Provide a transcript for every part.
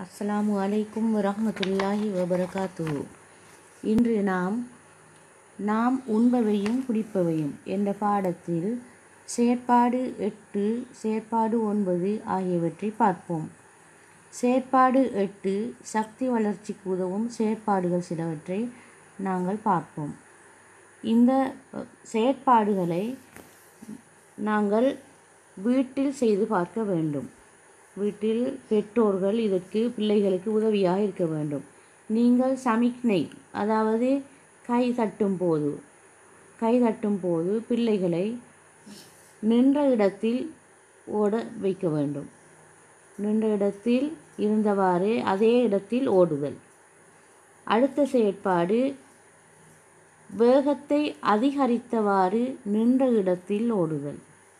அஸ்ஸலாமு அலைக்கும் வரஹ்மத்துல்லாஹி வபரகாத்துஹு இன்று நாம் நாம் உண்பவையும் குடிப்பவையும் என்ற பாடத்தில் செயற்பாடு எட்டு செயற்பாடு ஒன்பது ஆகியவற்றை பார்ப்போம் செயற்பாடு எட்டு சக்தி வளர்ச்சிக்கு உதவும் செயற்பாடுகள் சிலவற்றை நாங்கள் பார்ப்போம் இந்த அஹ், செயற்பாடுகளை நாங்கள் வீட்டில் செய்து பார்க்க வேண்டும் வீட்டில் பெற்றோர்கள் இதற்கு பிள்ளைகளுக்கு உதவியாக இருக்க வேண்டும் நீங்கள் சமிக்ஞை அதாவது கை தட்டும் போது கை தட்டும் போது பிள்ளைகளை நின்ற இடத்தில் ஓட வைக்க வேண்டும் நின்ற இடத்தில் இருந்தவாறே அதே இடத்தில் ஓடுதல் அடுத்த செயற்பாடு வேகத்தை அதிகரித்தவாறு நின்ற இடத்தில் ஓடுதல்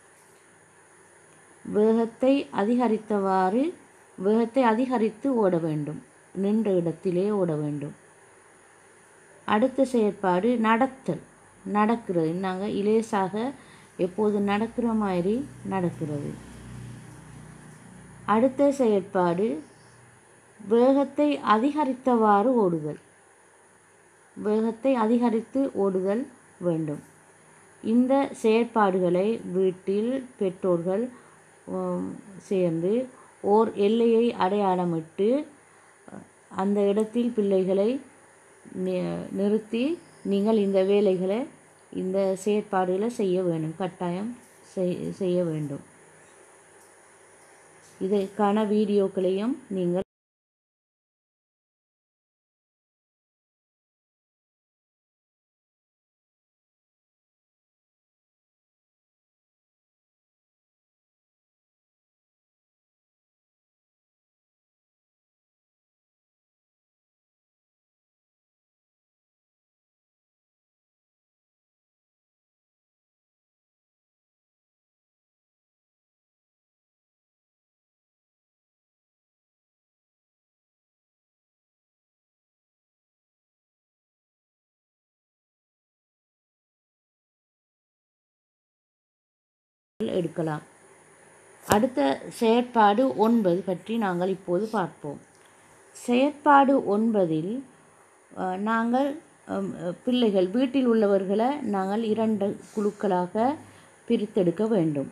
வேகத்தை அதிகரித்தவாறு வேகத்தை அதிகரித்து ஓட வேண்டும் நின்ற இடத்திலே ஓட வேண்டும் அடுத்த செயற்பாடு நடத்தல் நடக்கிறது நாங்கள் இலேசாக எப்போது நடக்கிற மாதிரி நடக்கிறது அடுத்த செயற்பாடு வேகத்தை அதிகரித்தவாறு ஓடுதல் வேகத்தை அதிகரித்து ஓடுதல் வேண்டும் இந்த செயற்பாடுகளை வீட்டில் பெற்றோர்கள் உம், சேர்ந்து ஓர் எல்லையை அடையாளமிட்டு அந்த இடத்தில் பிள்ளைகளை நி- நிறுத்தி நீங்கள் இந்த வேலைகளை இந்த செயற்பாடுகளை செய்ய வேண்டும் கட்டாயம் செய்- செய்ய வேண்டும் இதற்கான வீடியோக்களையும் நீங்கள் எடுக்கலாம் அடுத்த செயற்பாடு ஒன்பது பற்றி நாங்கள் இப்போது பார்ப்போம் செயற்பாடு ஒன்பதில் அஹ், நாங்கள் அம், அஹ், பிள்ளைகள் வீட்டில் உள்ளவர்களை நாங்கள் இரண்டு குழுக்களாக பிரித்தெடுக்க வேண்டும்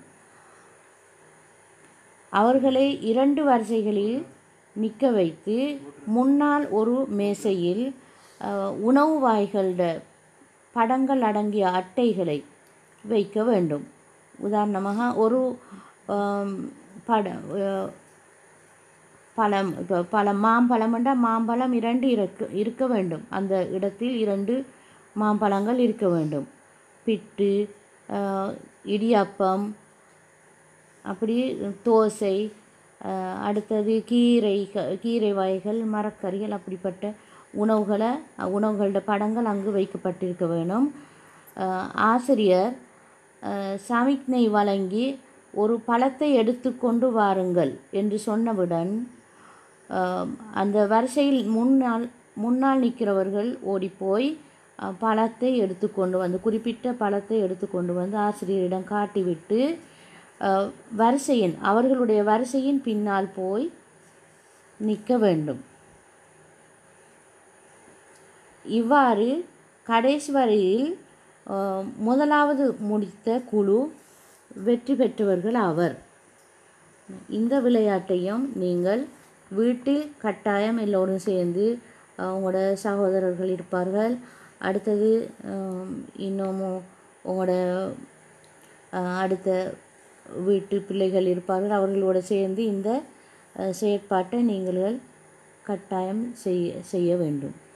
அவர்களை இரண்டு வரிசைகளில் நிற்க வைத்து முன்னால் ஒரு மேசையில் அஹ், உணவு வாய்களோட படங்கள் அடங்கிய அட்டைகளை வைக்க வேண்டும் உதாரணமாக ஒரு ஆம், பட அஹ், பழம் இப்போ பழம் மாம்பழம் என்றால் மாம்பழம் இரண்டு இருக்க இருக்க வேண்டும் அந்த இடத்தில் இரண்டு மாம்பழங்கள் இருக்க வேண்டும் பிட்டு அஹ், இடியாப்பம் அப்படி தோசை அஹ், அடுத்தது கீரை க- கீரை வகைகள் மரக்கறிகள் அப்படிப்பட்ட உணவுகளை அஹ், உணவுகளோட படங்கள் அங்கு வைக்கப்பட்டிருக்க வேணும் அஹ், ஆசிரியர் அஹ், சமிக்ஞை வழங்கி ஒரு பழத்தை எடுத்துக்கொண்டு வாருங்கள் என்று சொன்னவுடன் அஹ், அந்த வரிசையில் முன்னால் முன்னால் நிற்கிறவர்கள் ஓடிப்போய் அஹ், பழத்தை எடுத்துக்கொண்டு வந்து குறிப்பிட்ட பழத்தை எடுத்துக்கொண்டு வந்து ஆசிரியரிடம் காட்டிவிட்டு அஹ், வரிசையின் அவர்களுடைய வரிசையின் பின்னால் போய் நிற்க வேண்டும் இவ்வாறு கடைசி வரையில் அஹ், முதலாவது முடித்த குழு வெற்றி பெற்றவர்கள் அவர் இந்த விளையாட்டையும் நீங்கள் வீட்டில் கட்டாயம் எல்லோரும் சேர்ந்து அஹ், உங்களோட சகோதரர்கள் இருப்பார்கள் அடுத்தது அஹ், இன்னமும் உங்களோட அஹ், அடுத்த வீட்டு பிள்ளைகள் இருப்பார்கள் அவர்களோடு சேர்ந்து இந்த அஹ், செயற்பாட்டை நீங்கள் கட்டாயம் செய்ய செய்ய வேண்டும்